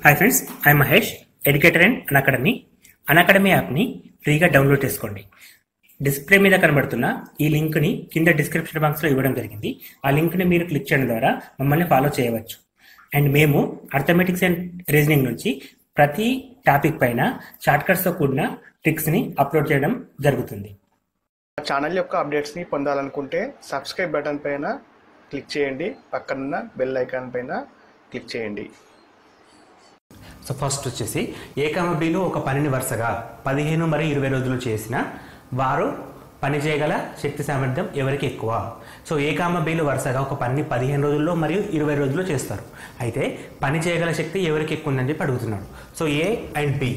hi friends I Mahesh educator and academy academy యాప్ని ఫ్రీగా download చేసుకోండి డిస్ప్లే మీద కనబడుతున్న ఈ లింక్ని కింద డిస్క్రిప్షన్ బాక్స్లో ఇవ్వడం జరిగింది ఆ లింక్ని మీరు క్లిక్ చేయడం ద్వారా మమ్మల్ని ఫాలో చేయవచ్చు అండ్ మేము అర్థమెటిక్స్ అండ్ రీజనింగ్ నుంచి ప్రతి టాపిక్ పైన షార్ట్కట్స్తో కూడిన ట్రిక్స్ని అప్లోడ్ చేయడం జరుగుతుంది మా ఛానల్ యొక్క అప్డేట్స్ని పొందాలనుకుంటే సబ్స్క్రైబ్ బటన్ పైన క్లిక్ చేయండి పక్కనున్న బెల్ ఐకాన్ పైన క్లిక్ చేయండి సో ఫస్ట్ వచ్చేసి ఏకామ బిలో ఒక పనిని వరుసగా పదిహేను మరియు ఇరవై రోజులు చేసిన వారు పని చేయగల శక్తి సామర్థ్యం ఎవరికి ఎక్కువ సో ఏకామ బిలు వరుసగా ఒక పనిని పదిహేను రోజుల్లో మరియు ఇరవై రోజుల్లో చేస్తారు అయితే పని చేయగల శక్తి ఎవరికి ఎక్కువ ఉందని చెప్పి అడుగుతున్నాడు so A and B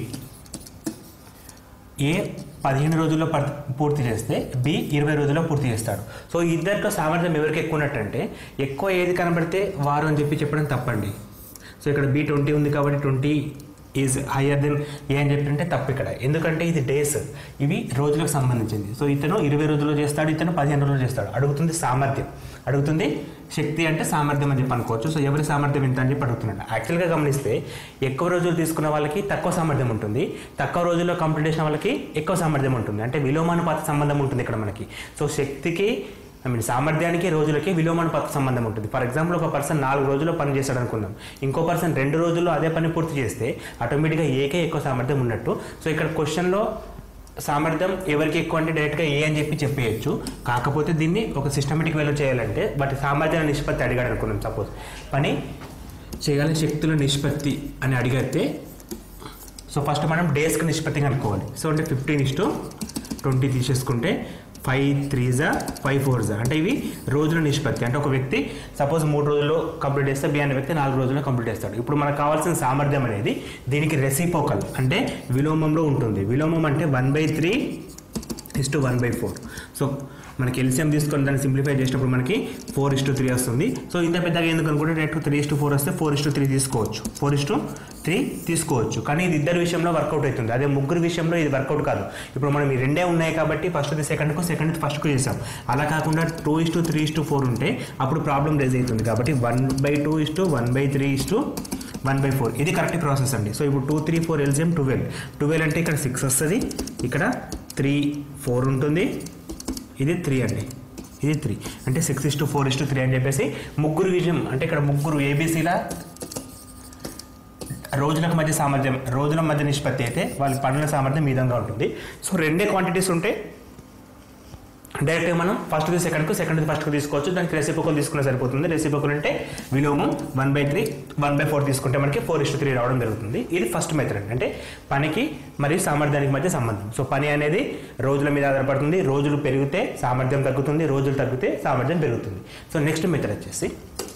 A పదిహేను రోజుల్లో పర్- పూర్తి చేస్తే బి ఇరవై రోజుల్లో పూర్తి చేస్తాడు సో ఇద్దరితో సామర్థ్యం ఎవరికి ఎక్కువ ఉన్నట్టంటే ఎక్కువ ఏది కనబడితే వారు అని చెప్పి చెప్పడం తప్పండి సో ఇక్కడ బి ట్వంటీ ఉంది కాబట్టి twenty is higher than A అని చెప్పినంటే తప్పు ఇక్కడ ఎందుకంటే ఇది డేస్ ఇవి రోజులకు సంబంధించింది సో ఇతను ఇరవై రోజుల్లో చేస్తాడు ఇతను పదిహేను రోజులు చేస్తాడు అడుగుతుంది సామర్థ్యం అడుగుతుంది శక్తి అంటే సామర్థ్యం అని చెప్పి అనుకోవచ్చు సో ఎవరి సామర్థ్యం ఎంత అని చెప్పి అడుగుతున్నాడు యాక్చువల్గా గమనిస్తే ఎక్కువ రోజులు తీసుకున్న వాళ్ళకి తక్కువ సామర్థ్యం ఉంటుంది తక్కువ రోజుల్లో కంప్లీట్ చేసిన వాళ్ళకి ఎక్కువ సామర్థ్యం ఉంటుంది అంటే విలోమానుపాత సంబంధం ఉంటుంది ఇక్కడ మనకి సో శక్తికి ఐ మీన్ సామర్థ్యానికి రోజులకి విలోమానుపాత సంబంధం ఉంటుంది ఫర్ ఎగ్జాంపుల్ ఒక పర్సన్ నాలుగు రోజుల్లో పని చేస్తాడు అనుకుందాం ఇంకో పర్సన్ రెండు రోజుల్లో అదే పని పూర్తి చేస్తే ఆటోమేటిక్గా ఏకే ఎక్కువ సామర్థ్యం ఉన్నట్టు సో ఇక్కడ క్వశ్చన్లో సామర్థ్యం ఎవరికి ఎక్కువ అంటే డైరెక్ట్గా ఏ అని చెప్పి చెప్పేయచ్చు కాకపోతే దీన్ని ఒక సిస్టమేటిక్ వేలో చేయాలంటే వాటి సామర్థ్యాల నిష్పత్తి అడిగాడు అనుకున్నాం సపోజ్ పని చేయగల శక్తుల నిష్పత్తి అని అడిగితే సో ఫస్ట్ మనం డేస్కి నిష్పత్తి కనుక్కోవాలి సో అంటే ఫిఫ్టీన్ ఇస్టు ట్వంటీ తీసేసుకుంటే ఫైవ్ త్రీ జా ఫైవ్ ఫోర్ జా అంటే ఇవి రోజుల నిష్పత్తి అంటే ఒక వ్యక్తి సపోజ్ మూడు రోజుల్లో కంప్లీట్ చేస్తే బి అనే వ్యక్తి నాలుగు రోజుల్లో కంప్లీట్ చేస్తాడు ఇప్పుడు మనకు కావాల్సిన సామర్థ్యం అనేది దీనికి రెసిపోకల్ అంటే విలోమంలో ఉంటుంది విలోమం అంటే one by three is to one by four so మనకి ఎల్సిఎం తీసుకొని దాన్ని సింప్లిఫై చేసినప్పుడు మనకి ఫోర్ ఇస్ టు త్రీ వస్తుంది సో ఇంత పెద్దగా ఎందుకు అనుకుంటే direct three is to four వస్తే ఫోర్ ఇస్ టు త్రీ తీసుకోవచ్చు ఫోర్ ఇస్ టు త్రీ తీసుకోవచ్చు కానీ ఇది ఇద్దరు విషయంలో వర్కౌట్ అవుతుంది అదే ముగ్గురు విషయంలో ఇది వర్కౌట్ కాదు ఇప్పుడు మనం ఈ రెండే ఉన్నాయి కాబట్టి ఫస్ట్ సెకండ్కు సెకండ్ ఫస్ట్కు చేసాం అలా కాకుండా two is to three is to four ఉంటే అప్పుడు ప్రాబ్లం రేజ్ అవుతుంది కాబట్టి one by two is to one by three is to one by four ఇది కరెక్ట్ ప్రాసెస్ అండి సో ఇప్పుడు two three four LCM twelve twelve అంటే ఇక్కడ six వస్తుంది ఇక్కడ త్రీ ఫోర్ ఉంటుంది ఇది త్రీ అండి ఇది త్రీ అంటే six is to four is to three అని చెప్పేసి ముగ్గురు విజయం అంటే ఇక్కడ ముగ్గురు ఏబీసీల రోజులకు మధ్య సామర్థ్యం రోజుల మధ్య నిష్పత్తి అయితే వాళ్ళ పనుల సామర్థ్యం ఈ విధంగా ఉంటుంది సో రెండే క్వాంటిటీస్ ఉంటే డైరెక్ట్గా మనం ఫస్ట్ సెకండ్కు సెకండ్ ఫస్ట్కు తీసుకోవచ్చు దానికి రెసిపోకల్ తీసుకున్న సరిపోతుంది రెసిపోకల్ అంటే విలోమం one by three one by four తీసుకుంటే మనకి ఫోర్ ఇస్టు త్రీ రావడం జరుగుతుంది ఇది ఫస్ట్ మెథడ్ అండి అంటే పనికి మరియు సామర్థ్యానికి మధ్య సంబంధం సో పని అనేది రోజుల మీద ఆధారపడుతుంది రోజులు పెరిగితే సామర్థ్యం తగ్గుతుంది రోజులు తగ్గితే సామర్థ్యం పెరుగుతుంది సో నెక్స్ట్ మెథడ్ వచ్చేసి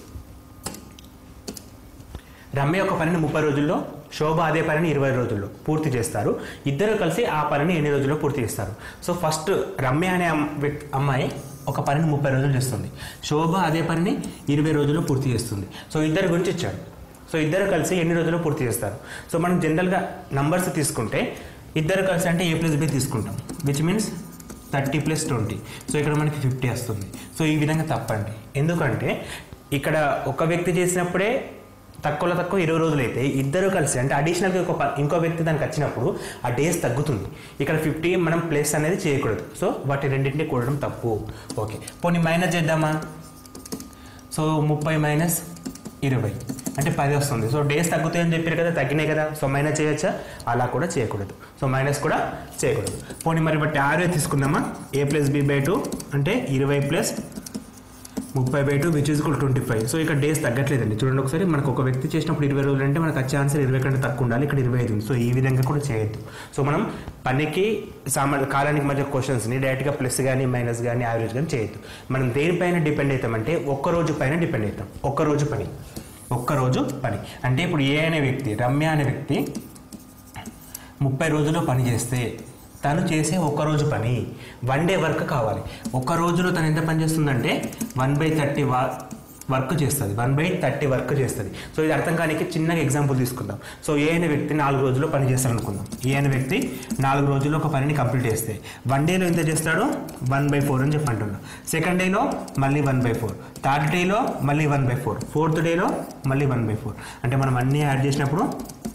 రమ్య ఒక పనిని ముప్పై రోజుల్లో శోభ అదే పనిని ఇరవై రోజుల్లో పూర్తి చేస్తారు ఇద్దరు కలిసి ఆ పనిని ఎన్ని రోజుల్లో పూర్తి చేస్తారు సో ఫస్ట్ రమ్య అనే అమ్- వ్యక్- అమ్మాయి ఒక పనిని ముప్పై రోజులు చేస్తుంది శోభ అదే పనిని ఇరవై రోజుల్లో పూర్తి చేస్తుంది సో ఇద్దరు గురించి ఇచ్చాడు సో ఇద్దరు కలిసి ఎన్ని రోజుల్లో పూర్తి చేస్తారు సో మనం జనరల్గా నంబర్స్ తీసుకుంటే ఇద్దరు కలిసి అంటే ఏ ప్లస్ బి తీసుకుంటాం which means thirty plus twenty so ఇక్కడ మనకి ఫిఫ్టీ వస్తుంది సో ఈ విధంగా తప్పండి ఎందుకంటే ఇక్కడ ఒక వ్యక్తి చేసినప్పుడే తక్కువలో తక్కువ ఇరవై రోజులు అయితే ఇద్దరు కలిసి అంటే అడిషనల్గా ఒక ప- ఇంకో వ్యక్తి దానికి వచ్చినప్పుడు ఆ డేస్ తగ్గుతుంది ఇక్కడ ఫిఫ్టీ మనం ప్లస్ అనేది చేయకూడదు సో వాటి రెండింటిని కూడడం తప్పు ఓకే పోనీ మైనస్ చేద్దామా సో ముప్పై మైనస్ ఇరవై అంటే పది వస్తుంది సో డేస్ తగ్గుతాయని చెప్పారు కదా తగ్గినాయి కదా సో మైనస్ చేయొచ్చా అలా కూడా చేయకూడదు సో మైనస్ కూడా చేయకూడదు పోనీ మరి బట్టి ఆరే తీసుకుందామా A plus B by two అంటే ఇరవై ప్లస్ ముప్పై బై టూ విచ్ ఇస్ కూడా ట్వంటీ ఫైవ్ సో ఇక్కడ డేస్ తగ్గట్లేదండి చూడండి ఒకసారి మనకు ఒక వ్యక్తి చేసినప్పుడు ఇరవై రోజులు అంటే మనకు వచ్చే ఆన్సర్ ఇరవై కంటే తక్కువ ఉండాలి ఇక్కడ ఇరవై ఐదు ఉంది సో ఈ విధంగా కూడా చేయొద్దు సో మనం పనికి సామాన్య కాలానికి మధ్య క్వశ్చన్స్ని డైరెక్ట్గా ప్లస్ కానీ మైనస్ కానీ యావరేజ్ కానీ చేయొద్దు మనం దేనిపైన డిపెండ్ అవుతామంటే ఒక్క రోజు పైన డిపెండ్ అవుతాం ఒక్క రోజు పని ఒక్క రోజు పని అంటే ఇప్పుడు ఏ అనే వ్యక్తి రమ్య అనే వ్యక్తి ముప్పై రోజుల్లో పని చేస్తే తను చేసే ఒక్క రోజు పని వన్ డే వర్క్ కావాలి ఒక్క రోజులో తను ఎంత పని చేస్తుందంటే వన్ బై థర్టీ వర్క్ చేస్తుంది వన్ బై థర్టీ వర్క్ చేస్తుంది సో ఇది అర్థం కానికి చిన్నగా ఎగ్జాంపుల్ తీసుకుందాం సో ఏ అనే వ్యక్తి నాలుగు రోజుల్లో పని చేస్తాడు అనుకుందాం ఏ అనే వ్యక్తి నాలుగు రోజుల్లో ఒక పనిని కంప్లీట్ చేస్తే వన్ డేలో ఎంత చేస్తాడో వన్ బై ఫోర్ అని చెప్పి అంటున్నా సెకండ్ డేలో మళ్ళీ వన్ బై ఫోర్ థర్డ్ డేలో మళ్ళీ వన్ బై ఫోర్ ఫోర్త్ డేలో మళ్ళీ వన్ బై ఫోర్ అంటే మనం అన్నీ యాడ్ చేసినప్పుడు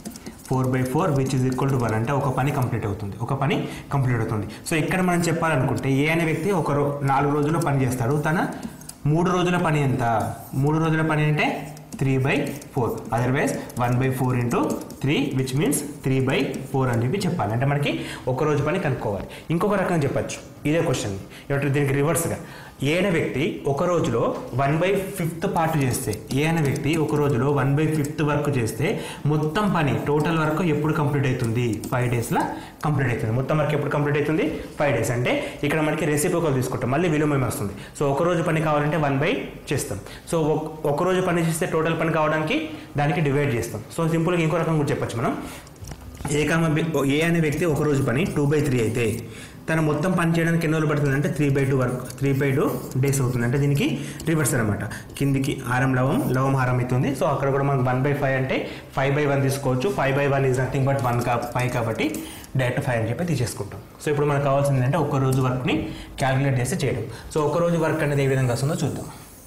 four by four which is equal to one అంటే ఒక పని కంప్లీట్ అవుతుంది ఒక పని కంప్లీట్ అవుతుంది సో ఇక్కడ మనం చెప్పాలనుకుంటే ఏ అనే వ్యక్తి ఒక రో నాలుగు రోజుల్లో పని చేస్తాడు తన మూడు రోజుల పని ఎంత మూడు రోజుల పని అంటే three by four otherwise one by four into three which means three by four అని చెప్పి చెప్పాలి అంటే మనకి ఒక రోజు పని కనుక్కోవాలి ఇంకొక రకంగా చెప్పచ్చు ఇదే క్వశ్చన్ ఏమంటే దీనికి రివర్స్గా ఏ అనే వ్యక్తి ఒక రోజులో వన్ బై ఫిఫ్త్ పార్ట్ చేస్తే ఏ అనే వ్యక్తి ఒక రోజులో వన్ బై ఫిఫ్త్ వర్క్ చేస్తే మొత్తం పని టోటల్ వర్క్ ఎప్పుడు కంప్లీట్ అవుతుంది ఫైవ్ డేస్లో కంప్లీట్ అవుతుంది మొత్తం వర్క్ ఎప్పుడు కంప్లీట్ అవుతుంది ఫైవ్ డేస్ అంటే ఇక్కడ మనకి రెసిపోకల్ తీసుకుంటాం మళ్ళీ విలోమం వస్తుంది సో ఒక రోజు పని కావాలంటే వన్ బై చేస్తాం సో ఒక- ఒక రోజు పని చేస్తే టోటల్ పని కావడానికి దానికి డివైడ్ చేస్తాం సో సింపుల్గా ఇంకో రకం కూడా చెప్పొచ్చు మనం ఏ కామ బి- ఏ అనే వ్యక్తి ఒక రోజు పని టూ బై త్రీ అయితే తను మొత్తం పని చేయడానికి ఎన్ని రోజులు పడుతుంది అంటే three by two work three by two days అవుతుంది అంటే దీనికి రివర్స్ అనమాట కిందికి హారం లవం లవం హారం అవుతుంది సో అక్కడ కూడా మనకు వన్ బై ఫైవ్ అంటే ఫైవ్ బై వన్ తీసుకోవచ్చు five by one is nothing but one కా ఫైవ్ కాబట్టి డైరెక్ట్ ఫైవ్ అని చెప్పి తీసేసుకుంటాం సో ఇప్పుడు మనకు కావాల్సింది ఏంటంటే ఒక రోజు వర్క్ని క్యాలిక్యులేట్ చేసి చేయడం సో ఒక రోజు వర్క్ అనేది ఏ విధంగా వస్తుందో చూద్దాం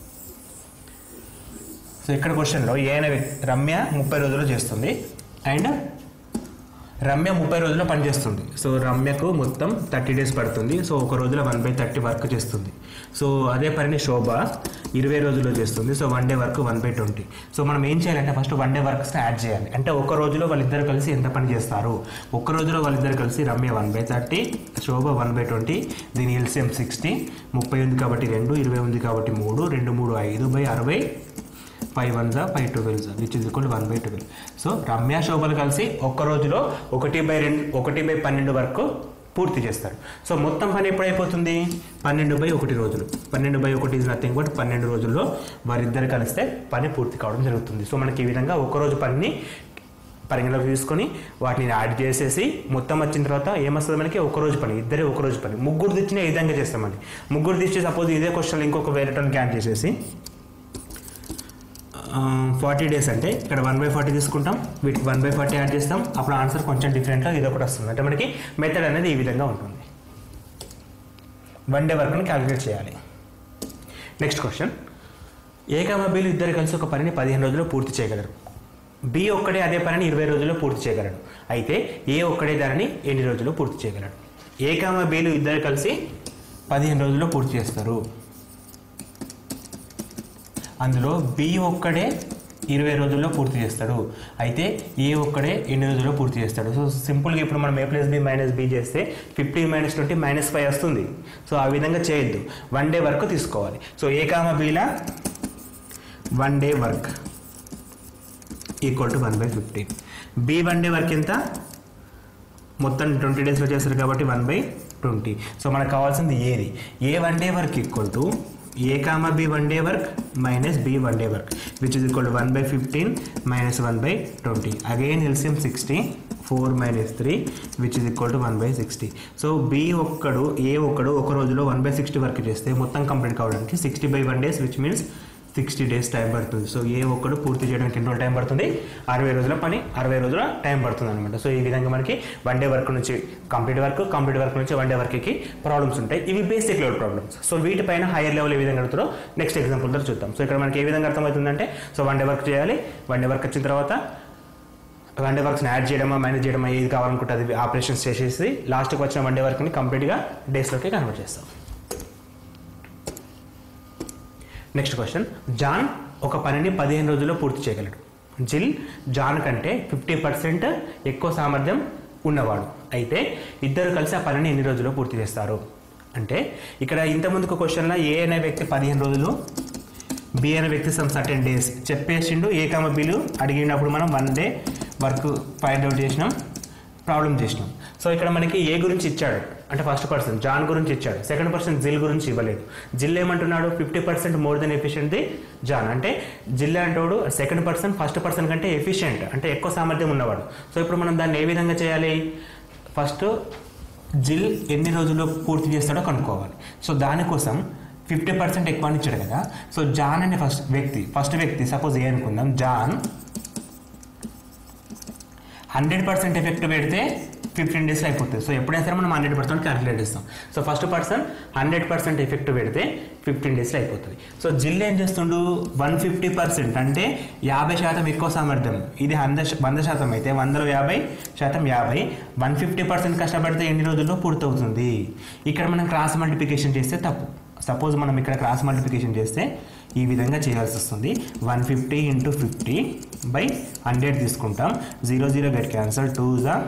సో ఇక్కడ క్వశ్చన్లో ఏ అనే వ్యక్తి రమ్య ముప్పై రోజుల్లో చేస్తుంది అండ్ రమ్య ముప్పై రోజుల్లో పనిచేస్తుంది సో రమ్యకు మొత్తం థర్టీ డేస్ పడుతుంది సో ఒక రోజులో వన్ బై థర్టీ వర్క్ చేస్తుంది సో అదే పనిని శోభ ఇరవై రోజుల్లో చేస్తుంది so one day work one by twenty so మనం ఏం చేయాలంటే first one day works add చేయాలి అంటే ఒక రోజులో వాళ్ళిద్దరు కలిసి ఎంత పని చేస్తారు ఒక రోజులో వాళ్ళిద్దరు కలిసి Ramya one by thirty Shobha one by twenty దీని ఎల్సిఎం సిక్స్టీ ముప్పై ఉంది కాబట్టి రెండు ఇరవై ఉంది కాబట్టి మూడు రెండు మూడు ఐదు బై అరవై ఫైవ్ వన్ జా ఫైవ్ ట్వెల్వ్ జా which is equal one by twelve so Ramya శోభలు కలిసి ఒక్క రోజులో ఒకటి బై రెండు ఒకటి బై పన్నెండు వరకు పూర్తి చేస్తారు సో మొత్తం పని ఎప్పుడు అయిపోతుంది పన్నెండు బై ఒకటి రోజులు పన్నెండు బై ఒకటి ఇస్ నథింగ్ బట్ పన్నెండు రోజుల్లో వారిద్దరు కలిస్తే పని పూర్తి కావడం జరుగుతుంది సో మనకి ఈ విధంగా ఒక రోజు పనిని పరిగణలోకి తీసుకొని వాటిని యాడ్ చేసేసి మొత్తం వచ్చిన తర్వాత ఏమొస్తుంది మనకి ఒక రోజు పని ఇద్దరే ఒక రోజు పని ముగ్గురు తెచ్చిన ఈ విధంగా చేస్తామండి ముగ్గురు తెచ్చి సపోజ్ ఇదే క్వశ్చన్ ఇంకొక వేరే టోన్ క్యాన్ చేసేసి ఫార్టీ డేస్ అంటే ఇక్కడ వన్ బై ఫార్టీ తీసుకుంటాం వీటికి వన్ బై ఫార్టీ యాడ్ చేస్తాం అప్పుడు ఆన్సర్ కొంచెం డిఫరెంట్గా ఇది ఒకటి వస్తుంది అంటే మనకి మెథడ్ అనేది ఈ విధంగా ఉంటుంది వన్ డే వర్క్ని క్యాలిక్యులేట్ చేయాలి నెక్స్ట్ క్వశ్చన్ ఏ కామ బిలు ఇద్దరు కలిసి ఒక పనిని పదిహేను రోజుల్లో పూర్తి చేయగలరు బి ఒక్కడే అదే పనిని ఇరవై రోజుల్లో పూర్తి చేయగలడు అయితే ఏ ఒక్కడే దానిని ఎన్ని రోజుల్లో పూర్తి చేయగలడు ఏ కామ బిలు ఇద్దరు కలిసి పదిహేను రోజుల్లో పూర్తి చేస్తారు అందులో బి ఒక్కడే ఇరవై రోజుల్లో పూర్తి చేస్తాడు అయితే ఏ ఒక్కడే ఎన్ని రోజుల్లో పూర్తి చేస్తాడు సో సింపుల్గా ఇప్పుడు మనం A plus B minus B చేస్తే fifteen minus twenty minus five వస్తుంది సో ఆ విధంగా చేయొద్దు వన్ డే వర్క్ తీసుకోవాలి సో ఏ కామ బీలా one day work equal to one by fifteen B one day work ఎంత మొత్తం ట్వంటీ డేస్లో చేస్తారు కాబట్టి వన్ బై ట్వంటీ సో మనకు కావాల్సింది ఏది A one day work equal to A comma B one day work minus B one day work which is equal to one by fifteen minus one by twenty again LCM sixty four minus three which is equal to one by sixty so B ఒక్కడు A ఒక్కడు ఒక రోజులో one by sixty work చేస్తే మొత్తం complete కావడానికి sixty by one days which means sixty days time పడుతుంది so A ఒక్కడు పూర్తి చేయడానికి ఎన్ని రోజులు టైం పడుతుంది అరవై రోజుల పని అరవై రోజుల టైం పడుతుంది అనమాట సో ఈ విధంగా మనకి వన్ డే వర్క్ నుంచి కంప్లీట్ వర్క్ కంప్లీట్ వర్క్ నుంచి వన్ డే వర్క్కి ప్రాబ్లమ్స్ ఉంటాయి ఇవి బేసిక్ లెవెల్ ప్రాబ్లమ్స్ సో వీటిపైన హైయర్ లెవెల్ ఏ విధంగా అడుగుతారో నెక్స్ట్ ఎగ్జాంపుల్ ద్వారా చూద్దాం సో ఇక్కడ మనకి ఏ విధంగా అర్థమవుతుందంటే సో వన్ డే వర్క్ చేయాలి వన్ డే వర్క్ వచ్చిన తర్వాత వన్ డే వర్క్స్ని యాడ్ చేయడమా మేనేజ్ చేయడమా ఏది కావాలనుకుంటే అది ఆపరేషన్స్ చేసేసి లాస్ట్కి వచ్చిన వన్ డే వర్క్ని కంప్లీట్గా డేస్లోకి కన్వర్ట్ చేస్తాం నెక్స్ట్ క్వశ్చన్ జాన్ ఒక పనిని పదిహేను రోజుల్లో పూర్తి చేయగలడు జిల్ జాన్ కంటే ఫిఫ్టీ పర్సెంట్ ఎక్కువ సామర్థ్యం ఉన్నవాడు అయితే ఇద్దరు కలిసి ఆ పనిని ఎన్ని రోజుల్లో పూర్తి చేస్తారు అంటే ఇక్కడ ఇంతకుముందుకు క్వశ్చన్లో ఏ అనే వ్యక్తి పదిహేను రోజులు బి అనే వ్యక్తి సమ్ సర్టెన్ డేస్ చెప్పేసిండు ఏ కామ బిలు అడిగినప్పుడు మనం one day work find out చేసినాం ప్రాబ్లం చేసినాం సో ఇక్కడ మనకి ఏ గురించి ఇచ్చాడు అంటే ఫస్ట్ పర్సన్ జాన్ గురించి ఇచ్చాడు సెకండ్ పర్సన్ జిల్ గురించి ఇవ్వలేదు జిల్ ఏమంటున్నాడు fifty percent more than efficient the John అంటే జిల్ అంటాడు సెకండ్ పర్సన్ ఫస్ట్ పర్సన్ కంటే ఎఫిషియెంట్ అంటే ఎక్కువ సామర్థ్యం ఉన్నవాడు సో ఇప్పుడు మనం దాన్ని ఏ విధంగా చేయాలి ఫస్ట్ జిల్ ఎన్ని రోజుల్లో పూర్తి చేస్తాడో కనుక్కోవాలి సో దానికోసం ఫిఫ్టీ పర్సెంట్ ఎక్కువ అని ఇచ్చాడు కదా సో జాన్ అనే ఫస్ట్ వ్యక్తి ఫస్ట్ వ్యక్తి సపోజ్ ఏ అనుకుందాం జాన్ హండ్రెడ్ పర్సెంట్ ఎఫెక్ట్ పెడితే ఫిఫ్టీన్ డేస్లో అయిపోతుంది సో ఎప్పుడైనా సరే మనం హండ్రెడ్ పర్సెంట్ క్యాలిక్యులేట్ చేస్తాం so first person hundred percent effect పెడితే ఫిఫ్టీన్ డేస్లో అయిపోతుంది సో జిల్ ఏం చేస్తుండు వన్ ఫిఫ్టీ పర్సెంట్ అంటే యాభై శాతం ఎక్కువ సామర్థ్యం ఇది వంద శ- వంద శాతం అయితే వందలో యాభై శాతం యాభై వన్ ఫిఫ్టీ పర్సెంట్ కష్టపడితే ఎన్ని రోజుల్లో పూర్తవుతుంది ఇక్కడ మనం క్రాస్ మల్టిప్లికేషన్ చేస్తే తప్పు సపోజ్ మనం ఇక్కడ క్రాస్ మల్టిప్లికేషన్ చేస్తే ఈ విధంగా చేయాల్సి వస్తుంది one fifty into fifty by hundred తీసుకుంటాం zero zero get cancel two జా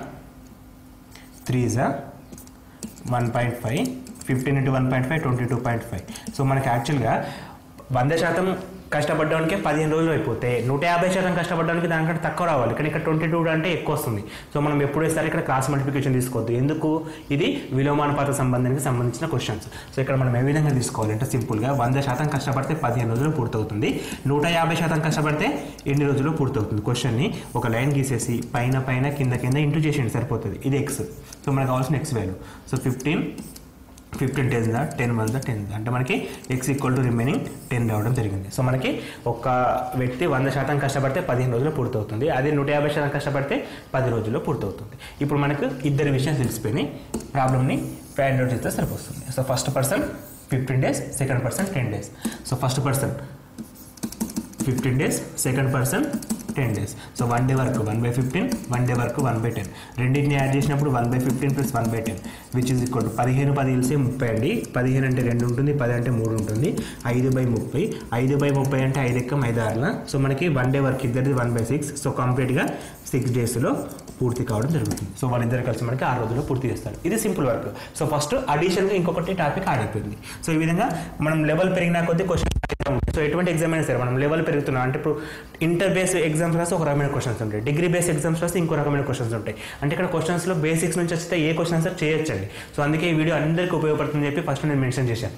త్రీ జా one point five fifteen into one point five twenty two point five so మనకి యాక్చువల్గా వంద శాతం కష్టపడడానికి పదిహేను రోజులు అయిపోతే నూట యాభై శాతం కష్టపడడానికి దానికంటే తక్కువ రావాలి కానీ ఇక్కడ ట్వంటీ టూ అంటే ఎక్కువ వస్తుంది సో మనం ఎప్పుడు వేస్తారు ఇక్కడ క్రాస్ మల్టిప్లికేషన్ తీసుకోవద్దు ఎందుకు ఇది విలోమానుపాత సంబంధానికి సంబంధించిన క్వశ్చన్స్ సో ఇక్కడ మనం ఏ విధంగా తీసుకోవాలి అంటే సింపుల్గా వంద శాతం కష్టపడితే పదిహేను రోజులు పూర్తవుతుంది నూట యాభై శాతం కష్టపడితే ఎన్ని రోజుల్లో పూర్తవుతుంది క్వశ్చన్ని ఒక లైన్ గీసేసి పైన పైన కింద కింద ఇంటూ చేసేయండి సరిపోతుంది ఇది ఎక్స్ సో మనకు కావాల్సిన X value so fifteen fifteen tens దా టెన్ వన్ దా టెన్ అంటే మనకి X equal to remaining ten రావడం జరిగింది సో మనకి ఒక వ్యక్తి వంద శాతం కష్టపడితే పదిహేను రోజుల్లో పూర్తవుతుంది అదే నూట యాభై శాతం కష్టపడితే పది రోజుల్లో పూర్తవుతుంది ఇప్పుడు మనకు ఇద్దరు విషయాలు తెలిసిపోయినాయి ప్రాబ్లమ్ని ఫైండ్ అవుట్ చేస్తే సరిపోతుంది so first person fifteen days second person ten days so first person fifteen days second person ten days so one day వరకు one by fifteen one day వరకు వన్ బై టెన్ రెండింటిని add చేసినప్పుడు one by fifteen plus one by ten which is equal to పదిహేను పది కలిసి ముప్పై అండి పదిహేను అంటే రెండు ఉంటుంది పది అంటే మూడు ఉంటుంది ఐదు బై ముప్పై ఐదు బై ముప్పై అంటే ఐదు ఎక్కం ఐదు ఆరుల సో మనకి వన్ డే వర్క్ ఇద్దరిది వన్ బై సిక్స్ సో కంప్లీట్గా సిక్స్ డేస్లో పూర్తి కావడం జరుగుతుంది సో వాళ్ళిద్దరు కలిసి మనకి ఆరు రోజుల్లో పూర్తి చేస్తారు ఇది సింపుల్ వర్క్ సో ఫస్ట్ అడిషన్గా ఇంకొకటి టాపిక్ యాడ్ అయిపోయింది సో ఈ విధంగా మనం లెవెల్ పెరిగిన కొద్దీ క్వశ్చన్ సో ఎటువంటి ఎగ్జామ్ అయినా సరే మనం లెవెల్ పెరుగుతున్నాం అంటే ఇప్పుడు ఇంటర్ బేస్ ఎగ్జామ్స్ రాస్తే ఒక రకమైన క్వశ్చన్స్ ఉంటాయి డిగ్రీ బేస్ ఎగ్జామ్స్ రాస్తే ఇంకో రకమైన క్వశ్చన్స్ ఉంటాయి అంటే ఇక్కడ క్వశ్చన్స్లో బేసిక్స్ నుంచి వస్తే ఏ క్వశ్చన్ ఆన్సర్ చేయొచ్చండి సో అందుకే ఈ వీడియో అందరికీ ఉపయోగపడుతుందని చెప్పి ఫస్ట్ నేను మెన్షన్ చేశాను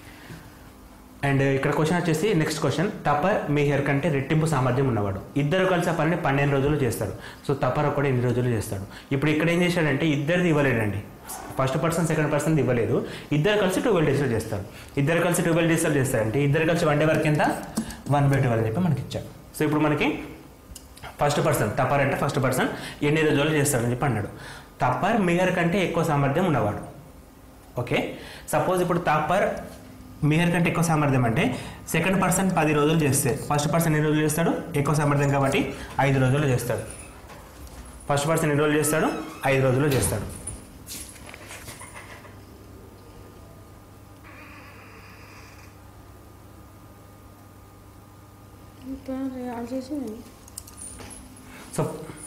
అండ్ ఇక్కడ క్వశ్చన్ వచ్చేసి నెక్స్ట్ క్వశ్చన్ తపర్ మేహర్ కంటే రెట్టింపు సామర్థ్యం ఉన్నవాడు ఇద్దరు కలిసి ఆ పనిని పన్నెండు రోజులు చేస్తాడు సో తపర్ ఒకటి ఎన్ని రోజులు చేస్తాడు ఇప్పుడు ఇక్కడ ఏం చేశాడంటే ఇద్దరిది ఇవ్వలేడండి ఫస్ట్ పర్సన్ సెకండ్ పర్సన్ ఇవ్వలేదు ఇద్దరు కలిసి ట్వెల్వ్ డేస్లో చేస్తారు ఇద్దరు కలిసి ట్వెల్వ్ డేస్లో చేస్తారంటే ఇద్దరు కలిసి వన్ డే వరకు ఎంత వన్ బై ట్వెల్వ్ అని చెప్పి మనకి ఇచ్చాడు సో ఇప్పుడు మనకి ఫస్ట్ పర్సన్ తపర్ అంటే ఫస్ట్ పర్సన్ ఎన్ని రోజులు చేస్తాడని చెప్పి అన్నాడు తపర్ మిహర్ కంటే ఎక్కువ సామర్థ్యం ఉన్నవాడు ఓకే సపోజ్ ఇప్పుడు తపర్ మిహర్ కంటే ఎక్కువ సామర్థ్యం అంటే సెకండ్ పర్సన్ పది రోజులు చేస్తే ఫస్ట్ పర్సన్ ఎన్ని రోజులు చేస్తాడు ఎక్కువ సామర్థ్యం కాబట్టి ఐదు రోజులు చేస్తాడు ఫస్ట్ పర్సన్ ఎన్ని రోజులు చేస్తాడు ఐదు రోజులు చేస్తాడు యాడ్ చేసి సో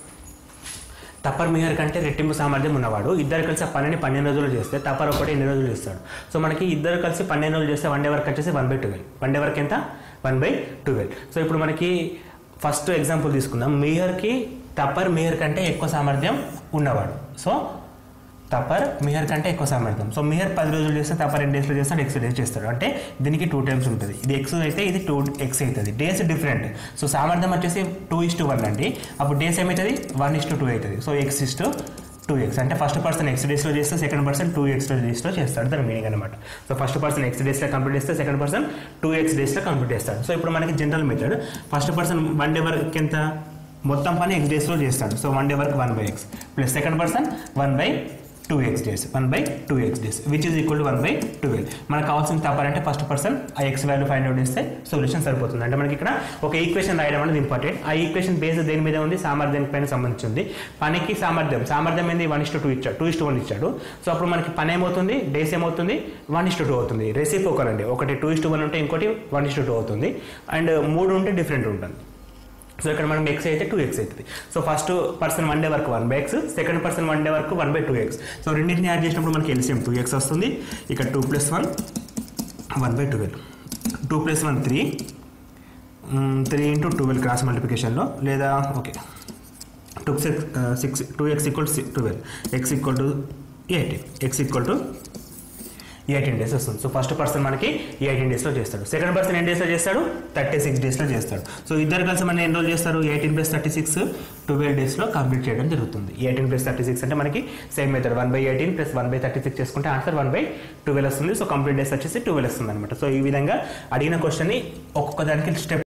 తపర్ మిహర్ కంటే రెట్టింపు సామర్థ్యం ఉన్నవాడు ఇద్దరు కలిసి ఆ పనిని పన్నెండు రోజులు చేస్తే తపర్ ఒకటి ఎన్ని రోజులు చేస్తాడు సో మనకి ఇద్దరు కలిసి పన్నెండు రోజులు చేస్తే వన్ డే వర్క్ వచ్చేసి one by twelve one day work ఎంత వన్ బై ట్వెల్వ్ సో ఇప్పుడు మనకి ఫస్ట్ ఎగ్జాంపుల్ తీసుకుందాం మిహర్కి తపర్ మిహర్ కంటే ఎక్కువ సామర్థ్యం ఉన్నవాడు సో తపర్ మిహర్ కంటే ఎక్కువ సామర్థ్యం సో మిహర్ పది రోజులు చేస్తే తపర్ ఎన్ని డేస్లో చేస్తాడు ఎక్స్ డేస్ చేస్తాడు అంటే దీనికి టూ టైమ్స్ ఉంటుంది ఇది ఎక్స్ అయితే ఇది టూ ఎక్స్ అవుతుంది డేస్ డిఫరెంట్ సో సామర్థ్యం వచ్చేసి టూ ఇస్ టు వన్ అండి అప్పుడు డేస్ ఏమవుతుంది వన్ ఇస్ టు టూ అవుతుంది so X is to two X అంటే ఫస్ట్ పర్సన్ ఎక్స్ డేస్లో చేస్తే సెకండ్ పర్సన్ టూ ఎక్స్ డేస్లో చేస్తాడు దాని మీనింగ్ అనమాట సో ఫస్ట్ పర్సన్ ఎక్స్ డేస్లో కంప్లీట్ చేస్తే సెకండ్ పర్సన్ టూ ఎక్స్ డేస్లో కంప్లీట్ చేస్తాడు సో ఇప్పుడు మనకి general method first person one day వరకు ఎంత మొత్తం పని ఎక్స్ డేస్లో చేస్తాడు సో వన్ డే వరకు one by X plus second person one by two X days one by two X days which is equal to one by twelve మనకు కావాల్సిన తప్పాలంటే ఫస్ట్ పర్సన్ ఆ ఎక్స్ వాల్యూ ఫైండ్ అవుట్ చేస్తే solution సరిపోతుంది అంటే మనకి ఇక్కడ ఒక ఈక్వేషన్ రాయడం అనేది ఇంపార్టెంట్ ఆ ఈక్వేషన్ బేస్ దేని మీద ఉంది సామర్థ్యానికి పైన సంబంధించింది పనికి సామర్థ్యం సామర్థ్యం ఏంది వన్ ఇస్టు టూ ఇచ్చాడు టూ ఇస్టు వన్ ఇచ్చాడు సో అప్పుడు మనకి పని ఏమవుతుంది డేస్ ఏమవుతుంది వన్ ఇస్టు టూ అవుతుంది రెసిపోకల్ అండి ఒకటి టూ ఇస్టు వన్ ఉంటే ఇంకోటి వన్ ఇస్టు టూ అవుతుంది అండ్ మూడు ఉంటే డిఫరెంట్ ఉంటుంది సో ఇక్కడ మనం ఎక్స్ అయితే టూ ఎక్స్ అవుతుంది so first person one day వరకు one by X second person one day వరకు one by two X so రెండింటిని యాడ్ చేసినప్పుడు మనకి ఎల్సిఎం టూ ఎక్స్ వస్తుంది ఇక్కడ two plus one one by twelve two plus one three three into twelve cross మల్టిప్లికేషన్లో లేదా okay two six six two X equal twelve X equal to eighteen X equal to eighteen days వస్తుంది so first person మనకి eighteen డేస్లో చేస్తాడు second person ఎన్ని డేస్లో చేస్తాడు thirty six డేస్లో చేస్తాడు సో ఇద్దరు కలిసి మన ఎన్ని రోజులు చేస్తారు eighteen plus thirty six twelve డేస్లో కంప్లీట్ చేయడం జరుగుతుంది ఎయిటీన్ ప్లస్ థర్టీ సిక్స్ అంటే మనకి same method one by eighteen plus one by thirty six చేసుకుంటే ఆన్సర్ వన్ బై ట్వెల్వ్ వస్తుంది సో కంప్లీట్ డేస్ వచ్చేసి ట్వెల్వ్ వస్తుంది అనమాట సో ఈ విధంగా అడిగిన క్వశ్చన్ని ఒక్కొక్క దానికి స్టెప్